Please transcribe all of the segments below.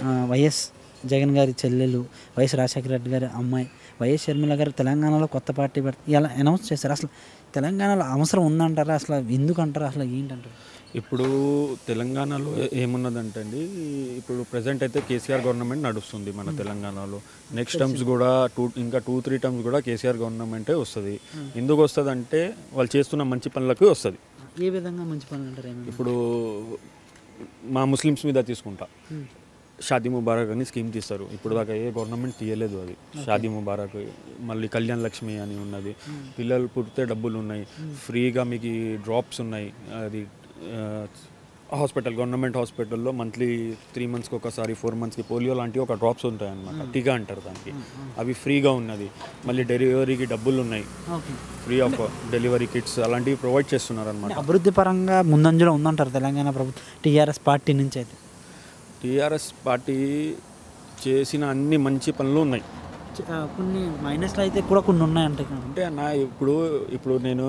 ఆ, వైఎస్ జగన్ గారి చెల్లెలు వైఎస్ రాజశేఖర రెడ్డి గారి అమ్మాయి వైఎస్ షర్మిల గారు తెలంగాణలో కొత్త పార్టీ పెడతా ఇలా అనౌన్స్ చేశారు అసలు తెలంగాణలో అవసరం ఉందంటారా అసలు ఎందుకు అంటారా అసలు ఏంటంటారు ఇప్పుడు తెలంగాణలో ఏ- ఏమున్నదంటే అండి ఇప్పుడు ప్రజెంట్ అయితే కేసీఆర్ గవర్నమెంట్ నడుస్తుంది మన తెలంగాణలో నెక్స్ట్ టర్మ్స్ కూడా టూ ఇంకా టూ త్రీ టర్మ్స్ కూడా కేసీఆర్ గవర్నమెంటే వస్తుంది ఎందుకు వస్తుంది అంటే వాళ్ళు చేస్తున్న మంచి పనులకు వస్తుంది ఏ విధంగా మంచి పనులు అంటారు ఏమైనా ఇప్పుడు మా ముస్లిమ్స్ మీద తీసుకుంటా షాదీ ముబారక్ అని స్కీమ్ తీస్తారు ఇప్పుడు దాకా ఏ గవర్నమెంట్ తీయలేదు అది షాదీ ముబారక్ మళ్ళీ కళ్యాణ్ లక్ష్మి అని ఉన్నది పిల్లలు పుడితే డబ్బులు ఉన్నాయి ఫ్రీగా మీకు డ్రాప్స్ ఉన్నాయి అది హాస్పిటల్ గవర్నమెంట్ హాస్పిటల్లో మంత్లీ త్రీ మంత్స్కి ఒకసారి ఫోర్ మంత్స్కి పోలియో లాంటివి ఒక డ్రాప్స్ ఉంటాయి అన్నమాట టీకా అంటారు దానికి అవి ఫ్రీగా ఉన్నది మళ్ళీ డెలివరీకి డబ్బులు ఉన్నాయి okay free of delivery kits అలాంటివి ప్రొవైడ్ చేస్తున్నారు అనమాట అభివృద్ధి పరంగా ముందంజలో ఉందంటారు తెలంగాణ ప్రభుత్వం టీఆర్ఎస్ పార్టీ నుంచి అయితే టీఆర్ఎస్ పార్టీ చేసిన అన్ని మంచి పనులు ఉన్నాయి చ- ఆ, కొన్ని మైనస్లు అయితే కూడా కొన్ని ఉన్నాయంటే అంటే నా ఇప్పుడు ఇప్పుడు నేను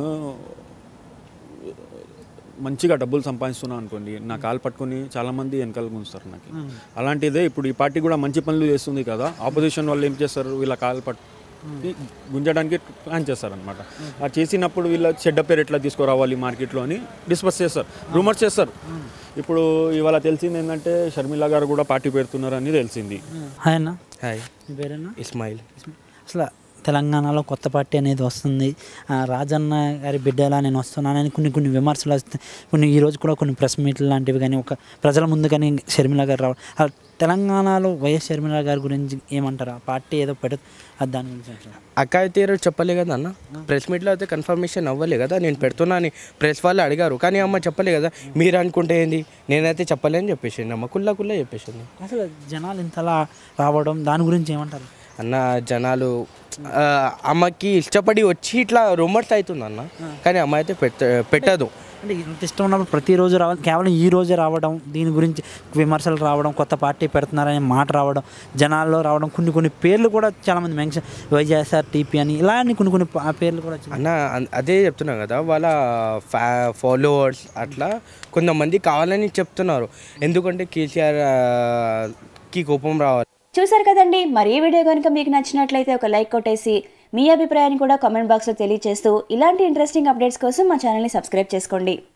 మంచిగా డబ్బులు సంపాదిస్తున్నాను అనుకోండి నా కాలు పట్టుకొని చాలా మంది వెనకాల గుంచుతారు నాకు అలాంటిదే ఇప్పుడు ఈ పార్టీ కూడా మంచి పనులు చేస్తుంది కదా ఆపోజిషన్ వాళ్ళు ఏం చేస్తారు వీళ్ళ కాలు పట్టు గుంజడానికి ప్లాన్ చేస్తారనమాట ఆ చేసినప్పుడు వీళ్ళ చెడ్డ పేరు ఎట్లా తీసుకురావాలి మార్కెట్లో అని డిస్కస్ చేస్తారు రూమర్స్ చేస్తారు ఇప్పుడు ఇవాళ తెలిసింది ఏంటంటే షర్మిల గారు కూడా పార్టీ పెడుతున్నారని తెలిసింది హాయ్ అన్న హాయ్ మీ పేరేనా ఇస్మాయిల్ అసలు తెలంగాణలో కొత్త పార్టీ అనేది వస్తుంది ఆ, రాజన్న గారి బిడ్డలా నేను వస్తున్నానని కొన్ని కొన్ని విమర్శలు వస్తాయి కొన్ని ఈరోజు కూడా కొన్ని ప్రెస్ మీట్లు లాంటివి కానీ ఒక ప్రజల ముందు కానీ షర్మిల గారు రావడం ఆ, తెలంగాణలో వైఎస్ షర్మిల గారి గురించి ఏమంటారు ఆ పార్టీ ఏదో పెడ అది దాని గురించి అంటారా? అక్క అయితే ఈరోజు చెప్పలే కదా అన్న ప్రెస్ మీట్లో అయితే కన్ఫర్మేషన్ అవ్వలే కదా నేను పెడుతున్నా అని ప్రెస్ వాళ్ళు అడిగారు కానీ అమ్మ చెప్పలే కదా మీరు అనుకుంటే ఏంది నేనైతే చెప్పలే అని చెప్పేసింది అమ్మ కుల్లా కుల్లా చెప్పేసింది అసలు జనాలు ఇంతలా రావడం దాని గురించి ఏమంటారు అన్న జనాలు ఆ, అమ్మకి ఇష్టపడి వచ్చి ఇట్లా రూమర్స్ అవుతుంది అన్న కానీ అమ్మ అయితే పెట్ట పెట్టదు అంటే ఇంత ఇష్టం ఉన్నప్పుడు ప్రతిరోజు రావాలి కేవలం ఈ రోజే రావడం దీని గురించి విమర్శలు రావడం కొత్త పార్టీ పెడుతున్నారనే మాట రావడం జనాల్లో రావడం కొన్ని కొన్ని పేర్లు కూడా చాలామంది మెన్షన్ వైఎస్ఆర్ టీపీ అని ఇలా అని కొన్ని కొన్ని పా- పేర్లు కూడా వచ్చినాయి అన్న అన్- అదే చెప్తున్నా కదా వాళ్ళ ఫ్యా ఫాలోవర్స్ అట్లా కొంతమంది కావాలని చెప్తున్నారు ఎందుకంటే కేసీఆర్ ఆ, కి కోపం రావాలి చూసారు కదండి మరి ఈ వీడియో కనుక మీకు నచ్చినట్లయితే ఒక లైక్ కొట్టేసి మీ అభిప్రాయాన్ని కూడా కామెంట్ బాక్స్లో తెలియజేస్తూ ఇలాంటి ఇంట్రెస్టింగ్ అప్డేట్స్ కోసం మా ఛానల్ని సబ్స్క్రైబ్ చేసుకోండి